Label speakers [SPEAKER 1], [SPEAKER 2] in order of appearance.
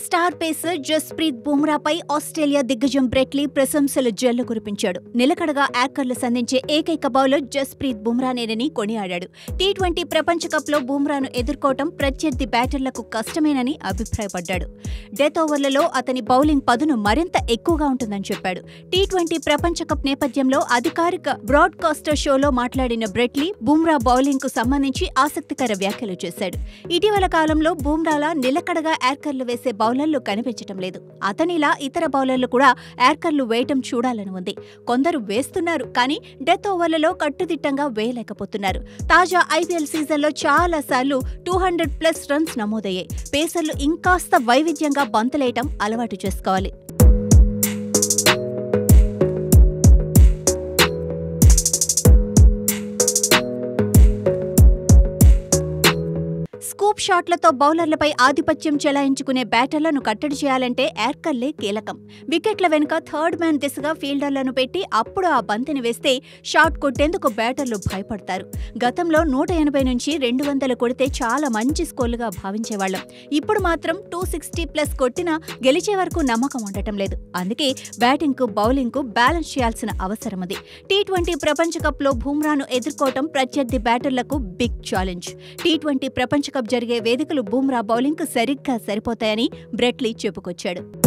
[SPEAKER 1] star pacer Jasprit బుమ్రాపై Australia దిగ్గజం Brett Lee ప్రశంసలు జల్లు కురిపించాడు నిలకడగా యాకర్లు సంధించే ఏకైక బౌలర్ జస్ప్రీత్ బుమ్రానేనని కొనియాడాడు టీ ట్వంటీ ప్రపంచ కప్లో బుమ్రాను ఎదుర్కోవటం ప్రత్యర్థి బ్యాటర్లకు కష్టమేనని అభిప్రాయపడ్డాడు డెత్ ఓవర్లలో అతని బౌలింగ్ పదును మరింత ఎక్కువగా ఉంటుందని చెప్పాడు టీ ట్వంటీ ప్రపంచ కప్ నేపథ్యంలో అధికారిక బ్రాడ్కాస్టర్ షోలో మాట్లాడిన బ్రెట్లీ బుమ్రా బౌలింగ్ కు సంబంధించి ఆసక్తికర వ్యాఖ్యలు చేశాడు ఇటీవల కాలంలో బుమ్రాలా నిలకడగా యార్కర్లు వేసే బౌలర్లు కనిపించటం లేదు అతనిలా ఇతర బౌలర్లు కూడా యార్కర్లు వేయటం చూడాలని ఉంది కొందరు వేస్తున్నారు కానీ డెత్ ఓవర్లలో కట్టుదిట్టంగా వేయలేకపోతున్నారు తాజా ఐపీఎల్ సీజన్లో చాలా సార్లు టూ హండ్రెడ్ ప్లస్ రన్స్ నమోదయ్యాయి పేసర్లు ఇంకాస్త వైవిధ్యంగా బంతులేయటం అలవాటు చేసుకోవాలి స్కూప్ షాట్లతో బౌలర్లపై ఆధిపత్యం చెలాయించుకునే బ్యాటర్లను కట్టడి చేయాలంటే యార్కర్లే కీలకం వికెట్ల వెనుక థర్డ్ మ్యాన్ దిశగా ఫీల్డర్లను పెట్టి అప్పుడు ఆ బంతిని వేస్తే షాట్ కొట్టేందుకు బ్యాటర్లు భయపడతారు గతంలో నూట ఎనభై నుంచి రెండు వందలు కొడితే చాలా మంచి స్కోర్లుగా భావించేవాళ్లం ఇప్పుడు మాత్రం టూ సిక్స్టీ ప్లస్ కొట్టినా గెలిచే వరకు నమ్మకం ఉండటం లేదు అందుకే బ్యాటింగ్కు బౌలింగ్కు బ్యాలెన్స్ చేయాల్సిన అవసరం ఉంది టీ ట్వంటీ ప్రపంచ కప్లో బుమ్రాను ఎదుర్కోవటం ప్రత్యర్థి బ్యాటర్లకు బిగ్ ఛాలెంజ్ టీ ట్వంటీ ప్రపంచ కప్ జరిగే వేదికలు బుమ్రా బౌలింగ్కు సరిగ్గా సరిపోతాయని బ్రెట్లీ చెప్పుకొచ్చాడు